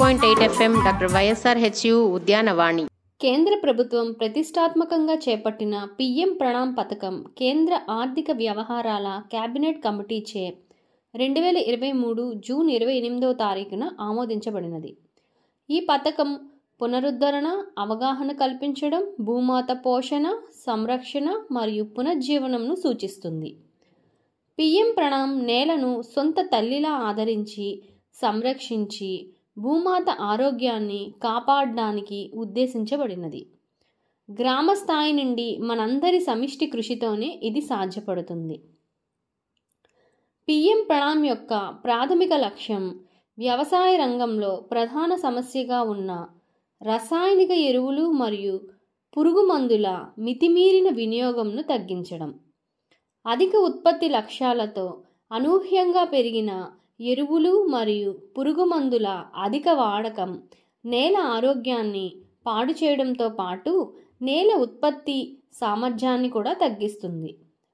point eight FM doctor YSR HU Udyanavani కేంద్ర ప్రభుత్వం ప్రతిష్టాత్మకంగా చేపట్టిన పిఎం ప్రణామ్ పథకం కేంద్ర ఆర్థిక వ్యవహారాల కేబినెట్ కమిటీచే రెండు వేల ఇరవై మూడు జూన్ ఇరవై ఎనిమిదవ తారీఖున ఆమోదించబడినది ఈ పథకం పునరుద్ధరణ అవగాహన కల్పించడం భూమాత పోషణ సంరక్షణ మరియు పునర్జీవనంను సూచిస్తుంది పిఎం ప్రణామ్ నేలను సొంత తల్లిలా ఆదరించి సంరక్షించి భూమాత ఆరోగ్యాన్ని కాపాడడానికి ఉద్దేశించబడినది గ్రామ స్థాయి నుండి మనందరి సమిష్టి కృషితోనే ఇది సాధ్యపడుతుంది పిఎం ప్రణామ్ యొక్క ప్రాథమిక లక్ష్యం వ్యవసాయ రంగంలో ప్రధాన సమస్యగా ఉన్న రసాయనిక ఎరువులు మరియు పురుగు మందుల మితిమీరిన వినియోగంను తగ్గించడం అధిక ఉత్పత్తి లక్ష్యాలతో అనూహ్యంగా పెరిగిన ఎరువులు మరియు పురుగు మందుల అధిక వాడకం నేల ఆరోగ్యాన్ని పాడు చేయడంతో పాటు నేల ఉత్పత్తి సామర్థ్యాన్ని కూడా తగ్గిస్తుంది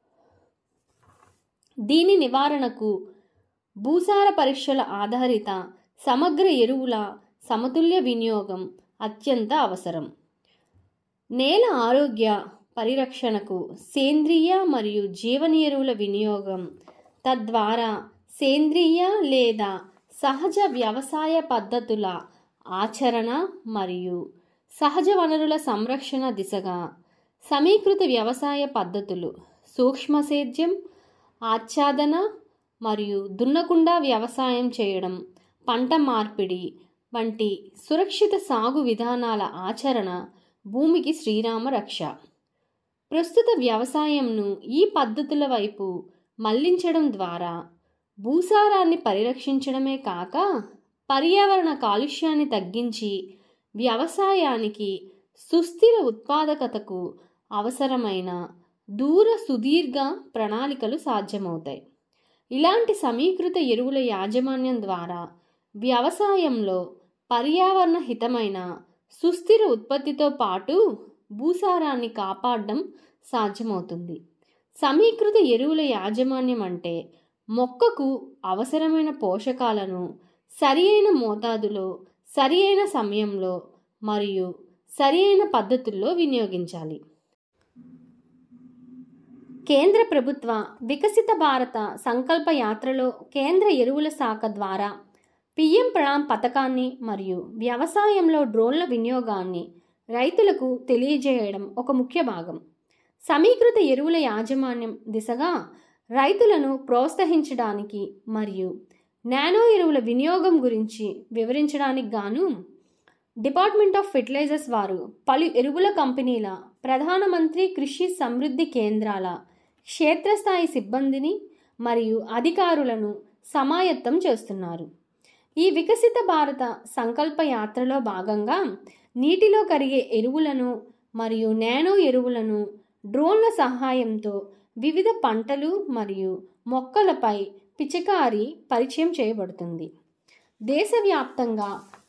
దీని నివారణకు భూసార పరీక్షల ఆధారిత సమగ్ర ఎరువుల సమతుల్య వినియోగం అత్యంత అవసరం నేల ఆరోగ్య పరిరక్షణకు సేంద్రియ మరియు జీవన ఎరువుల వినియోగం తద్వారా సేంద్రియ లేదా సహజ వ్యవసాయ పద్ధతుల ఆచరణ మరియు సహజ వనరుల సంరక్షణ దిశగా సమీకృత వ్యవసాయ పద్ధతులు సూక్ష్మ సేద్యం ఆచ్ఛాదన మరియు దున్నకుండా వ్యవసాయం చేయడం పంట మార్పిడి వంటి సురక్షిత సాగు విధానాల ఆచరణ భూమికి శ్రీరామ రక్ష ప్రస్తుత వ్యవసాయంను ఈ పద్ధతుల వైపు మళ్లించడం ద్వారా భూసారాన్ని పరిరక్షించడమే కాక పర్యావరణ కాలుష్యాన్ని తగ్గించి వ్యవసాయానికి సుస్థిర ఉత్పాదకతకు అవసరమైన దూర సుదీర్ఘ ప్రణాళికలు సాధ్యమవుతాయి ఇలాంటి సమీకృత ఎరువుల యాజమాన్యం ద్వారా వ్యవసాయంలో పర్యావరణ హితమైన సుస్థిర ఉత్పత్తితో పాటు భూసారాన్ని కాపాడడం సాధ్యమవుతుంది సమీకృత ఎరువుల యాజమాన్యం అంటే మొక్కకు అవసరమైన పోషకాలను సరి అయిన మోతాదులో సరి అయిన సమయంలో మరియు సరి అయిన పద్ధతుల్లో వినియోగించాలి కేంద్ర ప్రభుత్వ వికసిత భారత సంకల్ప యాత్రలో కేంద్ర ఎరువుల శాఖ ద్వారా పిఎం ప్రణామ్ పథకాన్ని మరియు వ్యవసాయంలో డ్రోన్ల వినియోగాన్ని రైతులకు తెలియజేయడం ఒక ముఖ్య భాగం సమీకృత ఎరువుల యాజమాన్యం దిశగా రైతులను ప్రోత్సహించడానికి మరియు నానో ఎరువుల వినియోగం గురించి వివరించడానికి గాను డిపార్ట్మెంట్ ఆఫ్ ఫెర్టిలైజర్స్ వారు పలు ఎరువుల కంపెనీల ప్రధానమంత్రి కృషి సమృద్ధి కేంద్రాల క్షేత్రస్థాయి సిబ్బందిని మరియు అధికారులను సమాయత్తం చేస్తున్నారు ఈ వికసిత భారత సంకల్ప యాత్రలో భాగంగా నీటిలో కరిగే ఎరువులను మరియు నానో ఎరువులను డ్రోన్ల సహాయంతో వివిధ పంటలు మరియు మొక్కలపై పిచికారి పరిచయం చేయబడుతుంది దేశవ్యాప్తంగా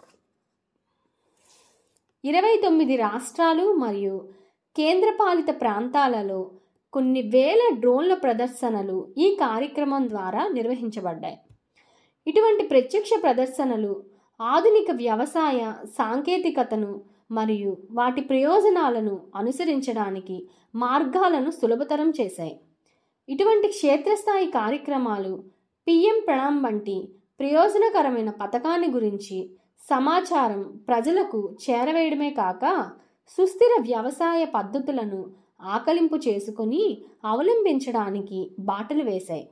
ఇరవై తొమ్మిది రాష్ట్రాలు మరియు కేంద్రపాలిత ప్రాంతాలలో కొన్ని వేల డ్రోన్ల ప్రదర్శనలు ఈ కార్యక్రమం ద్వారా నిర్వహించబడ్డాయి ఇటువంటి ప్రత్యక్ష ప్రదర్శనలు ఆధునిక వ్యవసాయ సాంకేతికతను మరియు వాటి ప్రయోజనాలను అనుసరించడానికి మార్గాలను సులభతరం చేశాయి ఇటువంటి క్షేత్రస్థాయి కార్యక్రమాలు పిఎం ప్రణామ్ వంటి ప్రయోజనకరమైన పథకాన్ని గురించి సమాచారం ప్రజలకు చేరవేయడమే కాక సుస్థిర వ్యవసాయ పద్ధతులను ఆకలింపు చేసుకుని అవలంబించడానికి బాటలు వేశాయి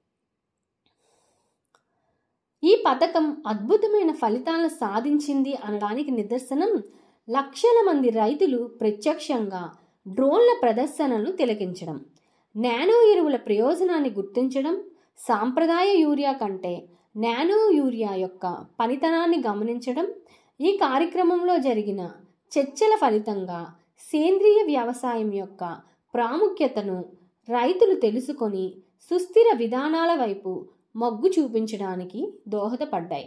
ఈ పథకం అద్భుతమైన ఫలితాలను సాధించింది అనడానికి నిదర్శనం లక్షల మంది రైతులు ప్రత్యక్షంగా డ్రోన్ల ప్రదర్శనలను తిలకించడం నానో ఎరువుల ప్రయోజనాన్ని గుర్తించడం సాంప్రదాయ యూరియా కంటే నానో యూరియా యొక్క పనితనాన్ని గమనించడం ఈ కార్యక్రమంలో జరిగిన చర్చల ఫలితంగా సేంద్రియ వ్యవసాయం యొక్క ప్రాముఖ్యతను రైతులు తెలుసుకొని సుస్థిర విధానాల వైపు మొగ్గు చూపించడానికి దోహదపడ్డాయి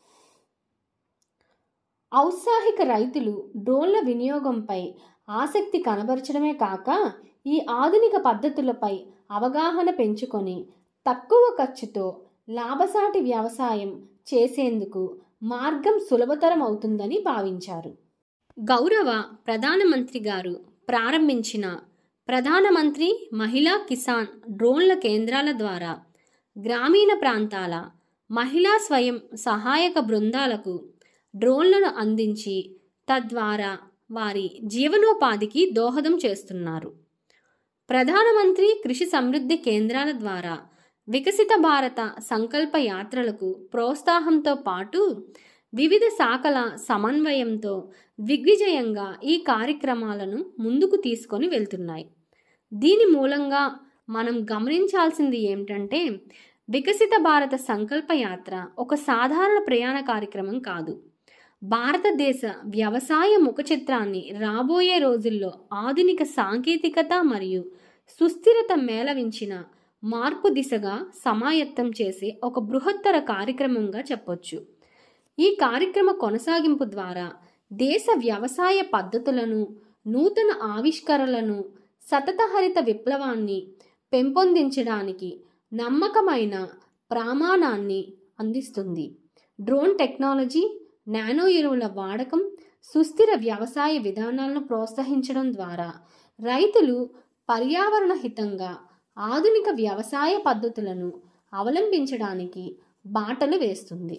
ఔత్సాహిక రైతులు డ్రోన్ల వినియోగంపై ఆసక్తి కనబరచడమే కాక ఈ ఆధునిక పద్ధతులపై అవగాహన పెంచుకొని తక్కువ ఖర్చుతో లాభసాటి వ్యవసాయం చేసేందుకు మార్గం సులభతరం అవుతుందని భావించారు గౌరవ ప్రధానమంత్రి గారు ప్రారంభించిన ప్రధానమంత్రి మహిళా కిసాన్ డ్రోన్ల కేంద్రాల ద్వారా గ్రామీణ ప్రాంతాల మహిళా స్వయం సహాయక బృందాలకు డ్రోన్లను అందించి తద్వారా వారి జీవనోపాధికి దోహదం చేస్తున్నారు ప్రధానమంత్రి కృషి సమృద్ధి కేంద్రాల ద్వారా వికసిత భారత సంకల్ప యాత్రలకు ప్రోత్సాహంతో పాటు వివిధ శాఖల సమన్వయంతో దిగ్విజయంగా ఈ కార్యక్రమాలను ముందుకు తీసుకొని వెళ్తున్నాయి దీని మూలంగా మనం గమనించాల్సింది ఏమిటంటే వికసిత భారత సంకల్ప యాత్ర ఒక సాధారణ ప్రయాణ కార్యక్రమం కాదు భారతదేశ వ్యవసాయ ముఖ చిత్రాన్ని రాబోయే రోజుల్లో ఆధునిక సాంకేతికత మరియు సుస్థిరత మేళవించిన మార్పు దిశగా సమాయత్తం చేసే ఒక బృహత్తర కార్యక్రమంగా చెప్పొచ్చు ఈ కార్యక్రమ కొనసాగింపు ద్వారా దేశ వ్యవసాయ పద్ధతులను నూతన ఆవిష్కరణలను సతత హరిత విప్లవాన్ని పెంపొందించడానికి నమ్మకమైన ప్రామాణాన్ని అందిస్తుంది డ్రోన్ టెక్నాలజీ నానో ఎరువుల వాడకం సుస్థిర వ్యవసాయ విధానాలను ప్రోత్సహించడం ద్వారా రైతులు పర్యావరణ హితంగా ఆధునిక వ్యవసాయ పద్ధతులను అవలంబించడానికి బాటలు వేస్తుంది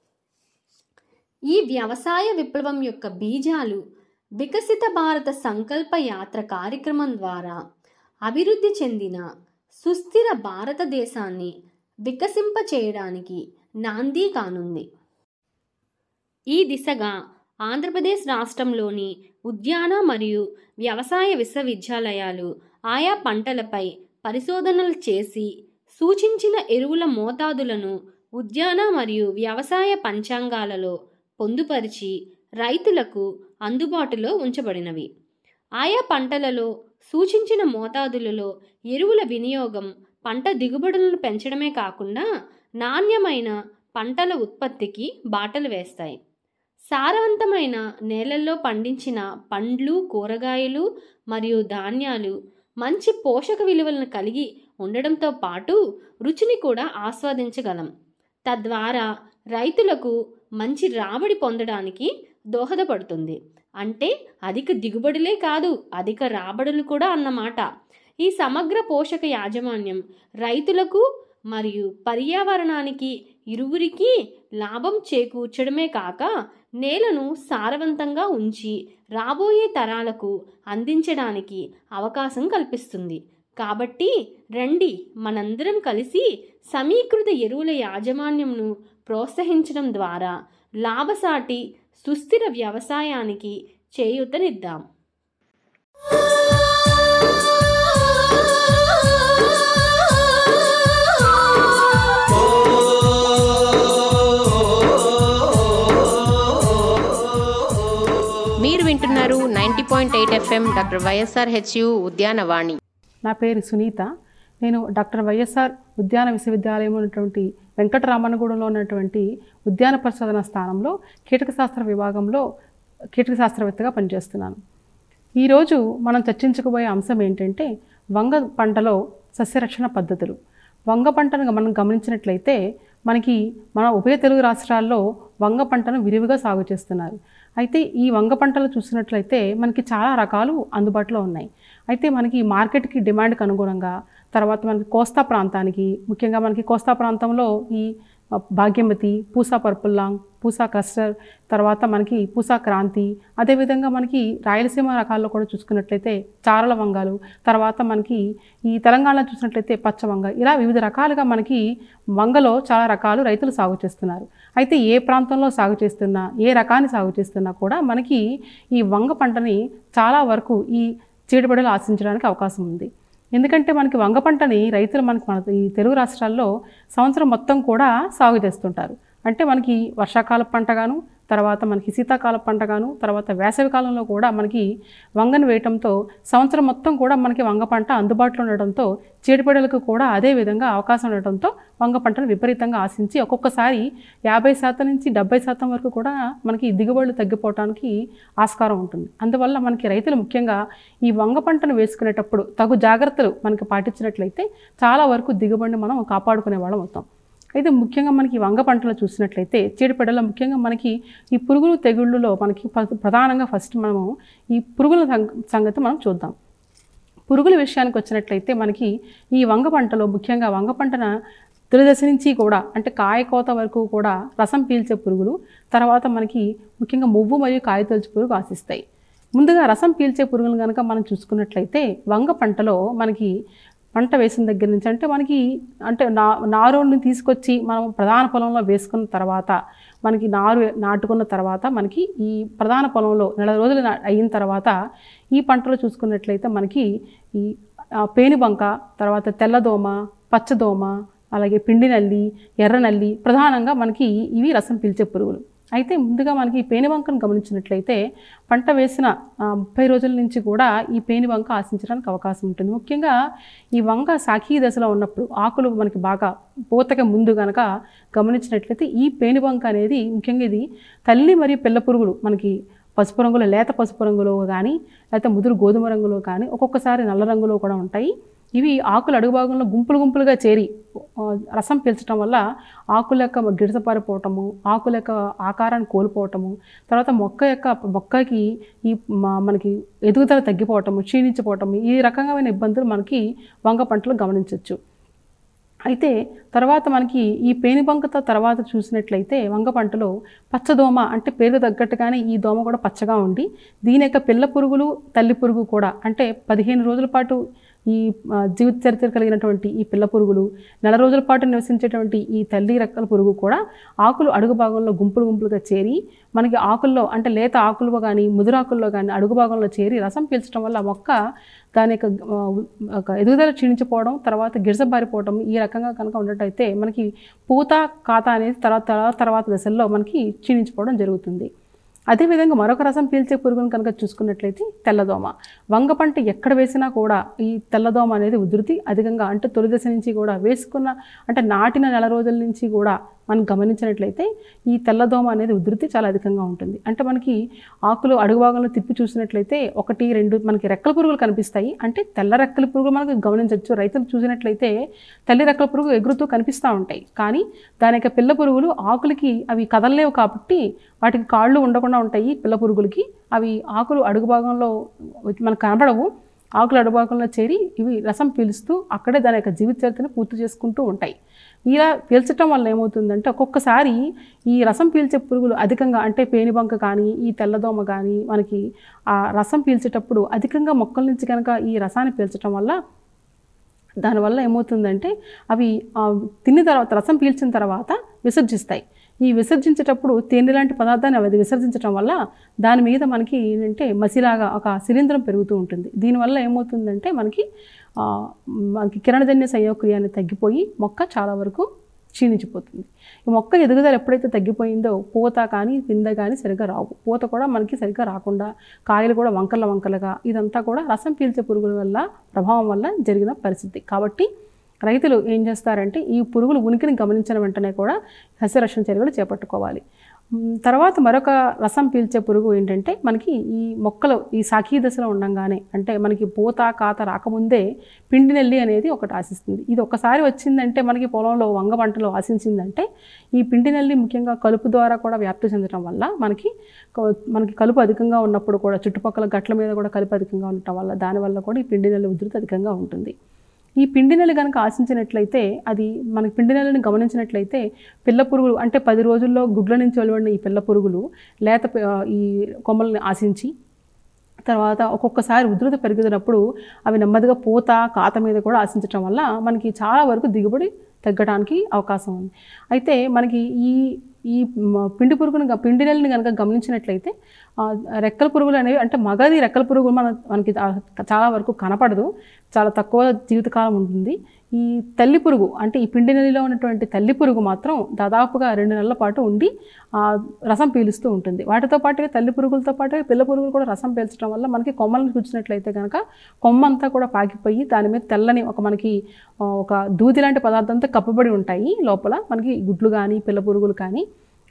ఈ వ్యవసాయ విప్లవం యొక్క బీజాలు వికసిత భారత సంకల్ప యాత్ర కార్యక్రమం ద్వారా అభివృద్ధి చెందిన సుస్థిర భారతదేశాన్ని వికసింప చేయడానికి నాంది కానుంది ఈ దిశగా ఆంధ్రప్రదేశ్ రాష్ట్రంలోని ఉద్యాన మరియు వ్యవసాయ విశ్వవిద్యాలయాలు ఆయా పంటలపై పరిశోధనలు చేసి సూచించిన ఎరువుల మోతాదులను ఉద్యాన మరియు వ్యవసాయ పంచాంగాలలో పొందుపరిచి రైతులకు అందుబాటులో ఉంచబడినవి ఆయా పంటలలో సూచించిన మోతాదులలో ఎరువుల వినియోగం పంట దిగుబడులను పెంచడమే కాకుండా నాణ్యమైన పంటల ఉత్పత్తికి బాటలు వేస్తాయి సారవంతమైన నేలల్లో పండించిన పండ్లు కూరగాయలు మరియు ధాన్యాలు మంచి పోషక విలువలను కలిగి ఉండడంతో పాటు రుచిని కూడా ఆస్వాదించగలం తద్వారా రైతులకు మంచి రాబడి పొందడానికి దోహదపడుతుంది అంటే అధిక దిగుబడులే కాదు అధిక రాబడులు కూడా అన్నమాట ఈ సమగ్ర పోషక యాజమాన్యం రైతులకు మరియు పర్యావరణానికి ఇరువురికి లాభం చేకూర్చడమే కాక నేలను సారవంతంగా ఉంచి రాబోయే తరాలకు అందించడానికి అవకాశం కల్పిస్తుంది కాబట్టి రండి మనందరం కలిసి సమీకృత ఎరువుల యాజమాన్యంను ప్రోత్సహించడం ద్వారా లాభసాటి సుస్థిర వ్యవసాయానికి చేయూతనిద్దాం మీరు వింటున్నారు ninety point eight FM doctor YSR HU Udyanavani నా పేరు సునీత నేను డాక్టర్ వైఎస్ఆర్ ఉద్యాన విశ్వవిద్యాలయం ఉన్నటువంటి వెంకటరామన్నగూడెంలో ఉన్నటువంటి ఉద్యాన పరిశోధన స్థానంలో కీటక శాస్త్ర విభాగంలో కీటక శాస్త్రవేత్తగా పనిచేస్తున్నాను ఈరోజు మనం చర్చించకపోయే అంశం ఏంటంటే వంగ పంటలో సస్యరక్షణ పద్ధతులు వంగ పంటను మనం గమనించినట్లయితే మనకి మన ఉభయ తెలుగు రాష్ట్రాల్లో వంగ పంటను విరివిగా సాగు చేస్తున్నారు అయితే ఈ వంగ పంటలు చూసినట్లయితే మనకి చాలా రకాలు అందుబాటులో ఉన్నాయి అయితే మనకి మార్కెట్కి డిమాండ్కి అనుగుణంగా తర్వాత మనకి కోస్తా ప్రాంతానికి ముఖ్యంగా మనకి కోస్తా ప్రాంతంలో ఈ Bhagyamathi Pusa purple long Pusa cluster తర్వాత మనకి పూసా క్రాంతి అదేవిధంగా మనకి రాయలసీమ రకాల్లో కూడా చూసుకున్నట్లయితే చారల వంగాలు తర్వాత మనకి ఈ తెలంగాణలో చూసినట్లయితే పచ్చ వంగ ఇలా వివిధ రకాలుగా మనకి వంగలో చాలా రకాలు రైతులు సాగు చేస్తున్నారు అయితే ఏ ప్రాంతంలో సాగు చేస్తున్నా ఏ రకాన్ని సాగు చేస్తున్నా కూడా మనకి ఈ వంగ పంటని చాలా వరకు ఈ చీడపడలు ఆశించడానికి అవకాశం ఉంది ఎందుకంటే మనకి వంగ పంటని రైతులు మనకి మన ఈ తెలుగు రాష్ట్రాల్లో సంవత్సరం మొత్తం కూడా సాగు చేస్తుంటారు అంటే మనకి వర్షాకాల పంటగాను తర్వాత మనకి శీతాకాల పంటగాను తర్వాత వేసవి కాలంలో కూడా మనకి వంగను వేయటంతో సంవత్సరం మొత్తం కూడా మనకి వంగ పంట అందుబాటులో ఉండడంతో చీడపీడలకు కూడా అదే విధంగా అవకాశం ఉండటంతో వంగ పంటను విపరీతంగా ఆశించి ఒక్కొక్కసారి యాభై శాతం నుంచి డెబ్బై శాతం వరకు కూడా మనకి దిగుబడులు తగ్గిపోవడానికి ఆస్కారం ఉంటుంది అందువల్ల మనకి రైతులు ముఖ్యంగా ఈ వంగ పంటను వేసుకునేటప్పుడు తగు జాగ్రత్తలు మనకి పాటించినట్లయితే చాలా వరకు దిగుబడిని మనం కాపాడుకునే వాళ్ళం అవుతాం అయితే ముఖ్యంగా మనకి ఈ వంగ పంటలు చూసినట్లయితే చీడపీడలో ముఖ్యంగా మనకి ఈ పురుగులు తెగుళ్ళలో మనకి ప్ర- ప్రధానంగా ఫస్ట్ మనము ఈ పురుగుల సంగ- సంగతి మనం చూద్దాం పురుగుల విషయానికి వచ్చినట్లయితే మనకి ఈ వంగ పంటలో ముఖ్యంగా వంగ పంటన తొలి దశ నుంచి కూడా అంటే కాయ కోత వరకు కూడా రసం పీల్చే పురుగులు తర్వాత మనకి ముఖ్యంగా మొవ్వు మరియు కాయ తొలచు పురుగు ఆశిస్తాయి ముందుగా రసం పీల్చే పురుగులు కనుక మనం చూసుకున్నట్లయితే వంగ పంటలో మనకి పంట వేసిన దగ్గర నుంచి అంటే మనకి అంటే నా నారుని తీసుకొచ్చి మనం ప్రధాన పొలంలో వేసుకున్న తర్వాత మనకి నారు నాటుకున్న తర్వాత మనకి ఈ ప్రధాన పొలంలో నెల రోజులు నా- అయిన తర్వాత ఈ పంటలో చూసుకున్నట్లయితే మనకి ఈ ఆ, పేనుబంక తర్వాత తెల్లదోమ పచ్చదోమ అలాగే పిండి నల్లి ఎర్ర నల్లి ప్రధానంగా మనకి ఇవి రసం పీల్చే పురుగులు అయితే ముందుగా మనకి ఈ పేనుబంకను గమనించినట్లయితే పంట వేసిన ఆ, ముప్పై రోజుల నుంచి కూడా ఈ పేనుబంక ఆశించడానికి అవకాశం ఉంటుంది ముఖ్యంగా ఈ వంగ సాఖీ దశలో ఉన్నప్పుడు ఆకులు మనకి బాగా పూతకి ముందు గనక గమనించినట్లయితే ఈ పేనుబంక అనేది ముఖ్యంగా ఇది తల్లి మరియు పిల్ల పురుగులు మనకి పసుపు రంగులో లేత పసుపు రంగులో కానీ లేకపోతే ముదురు గోధుమ రంగులో కానీ ఒక్కొక్కసారి నల్ల రంగులో కూడా ఉంటాయి ఇవి ఆకులు అడుగు భాగంలో గుంపులు గుంపులుగా చేరి ఆ, రసం పీల్చడం వల్ల ఆకుల యొక్క గిడసపారిపోవటము ఆకుల యొక్క ఆకారాన్ని కోల్పోవటము తర్వాత మొక్క యొక్క మొక్కకి ఈ మ- మనకి ఎదుగుదల తగ్గిపోవటము క్షీణించిపోవటము ఈ రకమైన ఇబ్బందులు మనకి వంగ పంటలు గమనించవచ్చు అయితే తర్వాత మనకి ఈ పేనుబంకతో తర్వాత చూసినట్లయితే వంగ పంటలో పచ్చదోమ అంటే పేరు తగ్గట్టుగానే ఈ దోమ కూడా పచ్చగా ఉండి దీని యొక్క పిల్ల పురుగులు తల్లి పురుగు కూడా అంటే పదిహేను రోజుల పాటు ఈ ఆ, జీవిత చరిత్ర కలిగినటువంటి ఈ పిల్ల పురుగులు నెల రోజుల పాటు నివసించేటువంటి ఈ తల్లి రెక్కల పురుగు కూడా ఆకులు అడుగు భాగంలో గుంపులు గుంపులుగా చేరి మనకి ఆకుల్లో అంటే లేత ఆకుల్లో కానీ ముదురాకుల్లో కానీ అడుగు భాగంలో చేరి రసం పీల్చడం వల్ల మొక్క దాని యొక్క ఆ, ఒక ఎదుగుదల క్షీణించిపోవడం తర్వాత గిరసబారిపోవడం ఈ రకంగా కనుక ఉన్నట్టయితే మనకి పూత కాత అనేది తర్వాత తర్వాత తర్వాత దశల్లో మనకి క్షీణించిపోవడం జరుగుతుంది అదేవిధంగా మరొక రసం పీల్చే పురుగును కనుక చూసుకున్నట్లయితే తెల్లదోమ వంగ పంట ఎక్కడ వేసినా కూడా ఈ తెల్లదోమ అనేది ఉధృతి అధికంగా అంటే తొలి దశ నుంచి కూడా వేసుకున్న అంటే నాటిన నెల రోజుల నుంచి కూడా మనం గమనించినట్లయితే ఈ తెల్లదోమ అనేది ఉధృతి చాలా అధికంగా ఉంటుంది అంటే మనకి ఆకులు అడుగు భాగంలో తిప్పి చూసినట్లయితే ఒకటి రెండు మనకి రెక్కల పురుగులు కనిపిస్తాయి అంటే తెల్ల రెక్కల పురుగులు మనకు గమనించవచ్చు రైతులు చూసినట్లయితే తల్లి రెక్కల పురుగు ఎగురుతూ కనిపిస్తూ ఉంటాయి కానీ దాని యొక్క పిల్ల పురుగులు ఆకులకి అవి కదలలేవు కాబట్టి వాటికి కాళ్ళు ఉండకుండా ఉంటాయి పిల్ల పురుగులకి అవి ఆకులు అడుగు భాగంలో మనకు కనబడవు ఆకులు అడుగుభాగంలో చేరి ఇవి రసం పీలుస్తూ అక్కడే దాని యొక్క జీవిత చరిత్రను పూర్తి చేసుకుంటూ ఉంటాయి ఇలా పీల్చటం వల్ల ఏమవుతుందంటే ఒక్కొక్కసారి ఈ రసం పీల్చే పురుగులు అధికంగా అంటే పేనుబంక కానీ ఈ తెల్లదోమ కానీ మనకి ఆ రసం పీల్చేటప్పుడు అధికంగా మొక్కల నుంచి కనుక ఈ రసాన్ని పీల్చటం వల్ల దానివల్ల ఏమవుతుందంటే అవి ఆ, తిన్న తర్వాత రసం పీల్చిన తర్వాత విసర్జిస్తాయి ఈ విసర్జించేటప్పుడు తేనె లాంటి పదార్థాన్ని అవి విసర్జించడం వల్ల దాని మీద మనకి ఏంటంటే మసిలాగా ఒక శిలీంధ్రం పెరుగుతూ ఉంటుంది దీనివల్ల ఏమవుతుందంటే మనకి ఆ, మనకి కిరణజన్య సంయోక్రియ అనేది తగ్గిపోయి మొక్క చాలా వరకు క్షీణించిపోతుంది ఈ మొక్క ఎదుగుదల ఎప్పుడైతే తగ్గిపోయిందో పూత కానీ పిందె కానీ సరిగ్గా రావు పూత కూడా మనకి సరిగ్గా రాకుండా కాయలు కూడా వంకల వంకలుగా ఇదంతా కూడా రసం పీల్చే పురుగుల వల్ల ప్రభావం వల్ల జరిగిన పరిస్థితి కాబట్టి రైతులు ఏం చేస్తారంటే ఈ పురుగులు ఉనికిని గమనించిన వెంటనే కూడా సస్యరక్షణ చర్యలు చేపట్టుకోవాలి మ్, తర్వాత మరొక రసం పీల్చే పురుగు ఏంటంటే మనకి ఈ మొక్కలు ఈ సాఖీ దశలో ఉండంగానే అంటే మనకి పూత కాత రాకముందే పిండి నెల్లి అనేది ఒకటి ఆశిస్తుంది ఇది ఒకసారి వచ్చిందంటే మనకి పొలంలో వంగ పంటలో ఆశించిందంటే ఈ పిండి నెల్లి ముఖ్యంగా కలుపు ద్వారా కూడా వ్యాప్తి చెందడం వల్ల మనకి క- మనకి కలుపు అధికంగా ఉన్నప్పుడు కూడా చుట్టుపక్కల గట్ల మీద కూడా కలుపు అధికంగా ఉండటం వల్ల దానివల్ల కూడా ఈ పిండి నెల్లి ఉధృతి అధికంగా ఉంటుంది ఈ పిండి నెల కనుక ఆశించినట్లయితే అది మనకి పిండి నెలని గమనించినట్లయితే పిల్ల పురుగులు అంటే పది రోజుల్లో గుడ్ల నుంచి వెలువడిన ఈ పిల్ల పురుగులు లేత ప- ఈ కొమ్మల్ని ఆశించి తర్వాత ఒక్కొక్కసారి ఉధృతి పెరుగుతున్నప్పుడు అవి నెమ్మదిగా పూత కాత మీద కూడా ఆశించటం వల్ల మనకి చాలా వరకు దిగుబడి తగ్గడానికి అవకాశం ఉంది అయితే మనకి ఈ ఈ మ- పిండి పురుగును గ- పిండి నెలని కనుక గమనించినట్లయితే ఆ, రెక్కల పురుగులు అనేవి అంటే మగది రెక్కల పురుగు మన మనకి చా- చాలా వరకు కనపడదు చాలా తక్కువ జీవితకాలం ఉంటుంది ఈ తల్లి పురుగు అంటే ఈ పిండి నెలలో ఉన్నటువంటి తల్లి పురుగు మాత్రం దాదాపుగా రెండు నెలల పాటు ఉండి ఆ, రసం పీలుస్తూ ఉంటుంది వాటితో పాటుగా తల్లి పురుగులతో పాటుగా పిల్ల పురుగులు కూడా రసం పీల్చడం వల్ల మనకి కొమ్మలను చూసినట్లయితే కనుక కొమ్మ అంతా కూడా పాకిపోయి దాని మీద తెల్లని ఒక మనకి ఆ, ఒక దూది లాంటి పదార్థంతో కప్పబడి ఉంటాయి లోపల మనకి గుడ్లు కానీ పిల్ల పురుగులు కానీ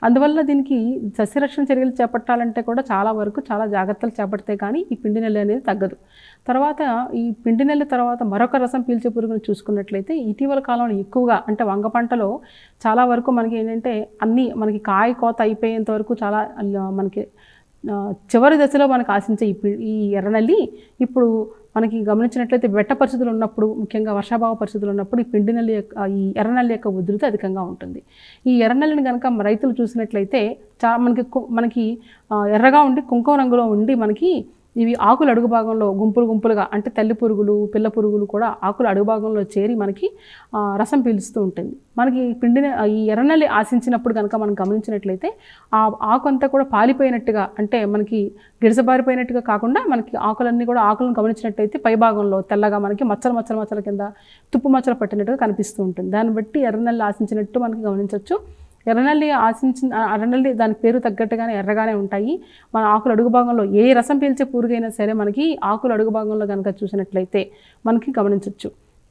అందువల్ల దీనికి సస్యరక్షణ చర్యలు చేపట్టాలంటే కూడా చాలా వరకు చాలా జాగ్రత్తలు చేపడితే కానీ ఈ పిండి నెల్లి అనేది తగ్గదు తర్వాత ఈ పిండి నెల్లి తర్వాత మరొక రసం పీల్చే పురుగును చూసుకున్నట్లయితే ఇటీవల కాలంలో ఎక్కువగా అంటే వంగ పంటలో చాలా వరకు మనకి ఏంటంటే అన్నీ మనకి కాయ కోత అయిపోయేంత వరకు చాలా అల్ల- మనకి ఆ, చివరి దశలో మనకు ఆశించే ఈ పి- ఈ ఎర్రనల్లి ఇప్పుడు మనకి గమనించినట్లయితే వెట్ట పరిస్థితులు ఉన్నప్పుడు ముఖ్యంగా వర్షాభావ పరిస్థితులు ఉన్నప్పుడు ఈ పిండి నల్లి యొక్క ఈ ఎర్రనల్లి యొక్క ఉధృతి అధికంగా ఉంటుంది ఈ ఎర్రనల్లిని కనుక రైతులు చూసినట్లయితే చా మనకి కు- మనకి ఆ, ఎర్రగా ఉండి కుంకుమ రంగులో ఉండి మనకి ఇవి ఆకులు అడుగు భాగంలో గుంపులు గుంపులుగా అంటే తల్లి పురుగులు పిల్ల పురుగులు కూడా ఆకులు అడుగు భాగంలో చేరి మనకి ఆ, రసం పీలుస్తూ ఉంటుంది మనకి పిండిని ఈ ఎర్రనల్లి ఆశించినప్పుడు కనుక మనం గమనించినట్లయితే ఆ ఆకు అంతా కూడా పాలిపోయినట్టుగా అంటే మనకి గిడసబారిపోయినట్టుగా కాకుండా మనకి ఆకులన్నీ కూడా ఆకులను గమనించినట్లయితే పై భాగంలో తెల్లగా మనకి మచ్చలు మచ్చలు మచ్చల కింద తుప్పు మచ్చలు పట్టినట్టుగా కనిపిస్తూ ఉంటుంది దాన్ని బట్టి ఎర్రనల్లి ఆశించినట్టు మనకి గమనించవచ్చు ఎర్రనల్లి ఆశించిన ఆ ఎర్రనల్లి దాని పేరు తగ్గట్టుగానే ఎర్రగానే ఉంటాయి మన ఆకుల అడుగు భాగంలో ఏ రసం పీల్చే పురుగైనా సరే మనకి ఆకుల అడుగు భాగంలో కనుక చూసినట్లయితే మనకి గమనించవచ్చు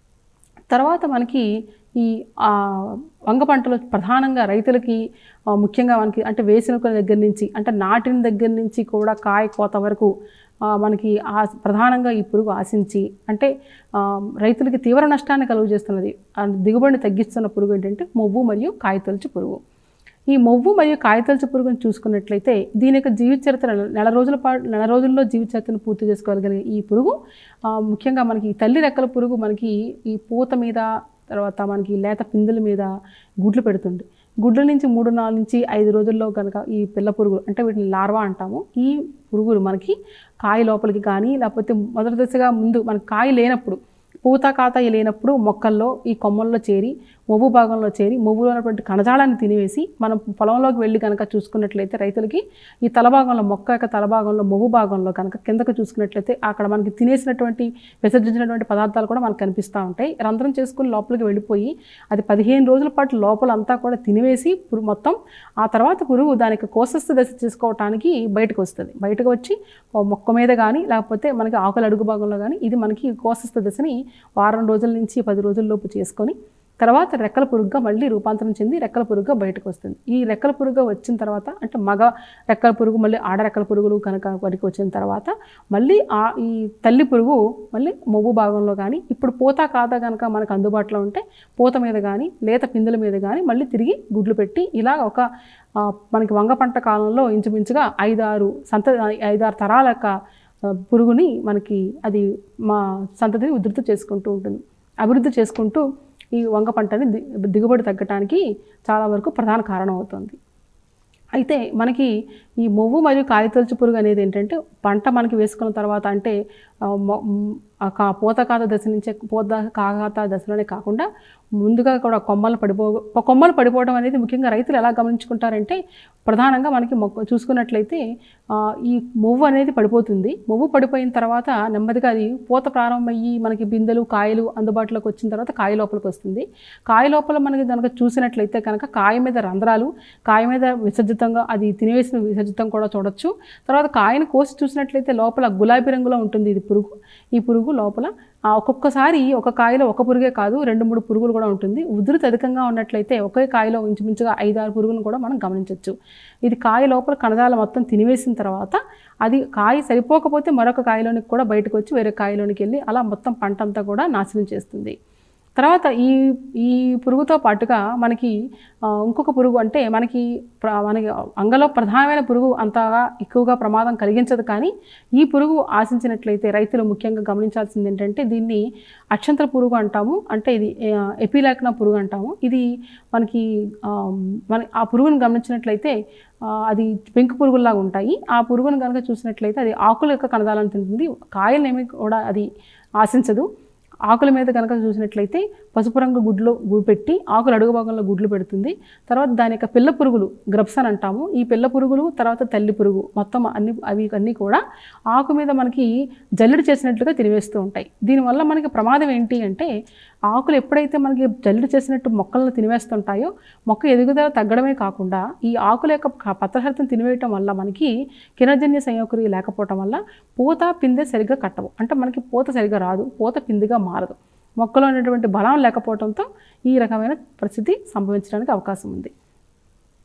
తర్వాత మనకి ఈ ఆ, వంగ పంటలో ప్రధానంగా రైతులకి ఆ, ముఖ్యంగా మనకి అంటే వేసిన దగ్గర నుంచి అంటే నాటిన దగ్గర నుంచి కూడా కాయ కోత వరకు ఆ, మనకి ఆ ప్రధానంగా ఈ పురుగు ఆశించి అంటే ఆ, రైతులకి తీవ్ర నష్టాన్ని కలుగు చేస్తున్నది ఆ దిగుబడిని తగ్గిస్తున్న పురుగు ఏంటంటే మొవ్వు మరియు కాయతొలచి పురుగు ఈ మొవ్వు మరియు కాయతొలచి పురుగుని చూసుకున్నట్లయితే దీని యొక్క జీవిత చరిత్ర నెల రోజుల పాటు నెల రోజుల్లో జీవిత చరిత్రను పూర్తి చేసుకోగలిగే ఈ పురుగు ఆ, ముఖ్యంగా మనకి ఈ తల్లి రెక్కల పురుగు మనకి ఈ పూత మీద తర్వాత మనకి లేత పిందుల మీద గుడ్లు పెడుతుంది గుడ్ల నుంచి మూడు నాలుగు నుంచి ఐదు రోజుల్లో కనుక ఈ పిల్ల పురుగులు అంటే వీటిని లార్వా అంటాము ఈ పురుగులు మనకి కాయ లోపలికి కానీ లేకపోతే మొదటి దశగా ముందు మనకి కాయ లేనప్పుడు పూత కాత లేనప్పుడు మొక్కల్లో ఈ కొమ్మల్లో చేరి మొవ్వు భాగంలో చేరి మొవ్వులో ఉన్నటువంటి కణజాలాన్ని తినివేసి మనం పొలంలోకి వెళ్ళి కనుక చూసుకున్నట్లయితే రైతులకి ఈ తల భాగంలో మొక్క యొక్క తల భాగంలో మొవ్వు భాగంలో కనుక కిందకు చూసుకున్నట్లయితే అక్కడ మనకి తినేసినటువంటి విసర్జించినటువంటి పదార్థాలు కూడా మనకు కనిపిస్తూ ఉంటాయి రంధ్రం చేసుకుని లోపలికి వెళ్ళిపోయి అది పదిహేను రోజుల పాటు లోపల అంతా కూడా తినివేసి పురుగు మొత్తం ఆ తర్వాత పురుగు దానికి కోసస్థ దశ చేసుకోవటానికి బయటకు వస్తుంది బయటకు వచ్చి ఓ మొక్క మీద కానీ లేకపోతే మనకి ఆకుల అడుగు భాగంలో కానీ ఇది మనకి కోసస్థ దశని వారం రోజుల నుంచి పది రోజుల లోపు చేసుకొని తర్వాత రెక్కల పురుగుగా మళ్ళీ రూపాంతరం చెంది రెక్కల పురుగుగా బయటకు వస్తుంది ఈ రెక్కల పురుగుగా వచ్చిన తర్వాత అంటే మగ రెక్కల పురుగు మళ్ళీ ఆడ రెక్కల పురుగులు కనుక వరకు వచ్చిన తర్వాత మళ్ళీ ఆ ఈ తల్లి పురుగు మళ్ళీ మొవ్వు భాగంలో కానీ ఇప్పుడు పూత కాత కనుక మనకు అందుబాటులో ఉంటే పూత మీద కానీ లేత పిందుల మీద కానీ మళ్ళీ తిరిగి గుడ్లు పెట్టి ఇలా ఒక ఆ, మనకి వంగ పంట కాలంలో ఇంచుమించుగా ఐదారు సంత ఐదారు తరాల యొక్క ఆ, పురుగుని మనకి అది మా సంతతిని ఉధృతి చేసుకుంటూ ఉంటుంది అభివృద్ధి చేసుకుంటూ ఈ వంగ పంటని ది- దిగుబడి తగ్గటానికి చాలా వరకు ప్రధాన కారణం అవుతుంది అయితే మనకి ఈ మొవ్వు మరియు కాయతొలచు పురుగు అనేది ఏంటంటే పంట మనకి వేసుకున్న తర్వాత అంటే ఆ, మొ- మ్, ఆ కా- పూత కాత దశ నుంచే పూత కాగాత దశలోనే కాకుండా ముందుగా కూడా కొమ్మలు పడిపో కొమ్మలు పడిపోవడం అనేది ముఖ్యంగా రైతులు ఎలా గమనించుకుంటారంటే ప్రధానంగా మనకి మొక్క చూసుకున్నట్లయితే ఆ, ఈ మొవ్వు అనేది పడిపోతుంది మొవ్వు పడిపోయిన తర్వాత నెమ్మదిగా అది పూత ప్రారంభమయ్యి మనకి బిందెలు కాయలు అందుబాటులోకి వచ్చిన తర్వాత కాయ లోపలికి వస్తుంది కాయ లోపల మనకి కనుక చూసినట్లయితే కనుక కాయ మీద రంధ్రాలు కాయ మీద విసర్జితంగా అది తినేసిన విసర్జితం కూడా చూడొచ్చు తర్వాత కాయను కోసి చూసినట్లయితే లోపల గులాబీ రంగులో ఉంటుంది ఇది పురుగు ఈ పురుగు లోపల ఆ, ఒక్కొక్కసారి ఒక కాయలో ఒక పురుగే కాదు రెండు మూడు పురుగులు కూడా ఉంటుంది ఉధృతి అధికంగా ఉన్నట్లయితే ఒకే కాయలో ఇంచుమించుగా ఐదు ఆరు పురుగులను కూడా మనం గమనించవచ్చు ఇది కాయ లోపల కణజాలం మొత్తం తినివేసిన తర్వాత అది కాయ సరిపోకపోతే మరొక కాయలోనికి కూడా బయటకు వచ్చి వేరే కాయలోనికి వెళ్ళి అలా మొత్తం పంట అంతా కూడా నాశనం చేస్తుంది తర్వాత ఈ ఈ పురుగుతో పాటుగా మనకి ఆ, ఇంకొక పురుగు అంటే మనకి ప్ర- మనకి అంగలో ప్రధానమైన పురుగు అంతగా ఎక్కువగా ప్రమాదం కలిగించదు కానీ ఈ పురుగు ఆశించినట్లయితే రైతులు ముఖ్యంగా గమనించాల్సింది ఏంటంటే దీన్ని అక్షంతర పురుగు అంటాము అంటే ఇది ఎపిలాక్నా పురుగు అంటాము ఇది మనకి ఆ, మన ఆ పురుగును గమనించినట్లయితే ఆ, అది పెంకు పురుగుల్లాగా ఉంటాయి ఆ పురుగును కనుక చూసినట్లయితే అది ఆకుల యొక్క కణజాలను తింటుంది కాయలనేమి కూడా అది ఆశించదు ఆకుల మీద కనుక చూసినట్లయితే పసుపు రంగు గుడ్లు గుడి పెట్టి ఆకుల అడుగు భాగంలో గుడ్లు పెడుతుంది తర్వాత దాని యొక్క పిల్ల పురుగులు గ్రబ్స్ అని అంటాము ఈ పిల్ల పురుగులు తర్వాత తల్లి పురుగు మొత్తం అన్ని అవి అన్నీ కూడా ఆకు మీద మనకి జల్లెడ చేసినట్లుగా తినివేస్తూ ఉంటాయి దీనివల్ల మనకి ప్రమాదం ఏంటి అంటే ఆకులు ఎప్పుడైతే మనకి జల్లెడ చేసినట్టు మొక్కలను తినివేస్తుంటాయో మొక్క ఎదుగుదల తగ్గడమే కాకుండా ఈ ఆకుల యొక్క క- పత్రహరితం తినివేయటం వల్ల మనకి కిరణజన్య సంయోక్రియ లేకపోవటం వల్ల పూత పిందె సరిగ్గా కట్టవు అంటే మనకి పూత సరిగ్గా రాదు పూత పిందిగా మారదు మొక్కలో ఉన్నటువంటి బలం లేకపోవడంతో ఈ రకమైన పరిస్థితి సంభవించడానికి అవకాశం ఉంది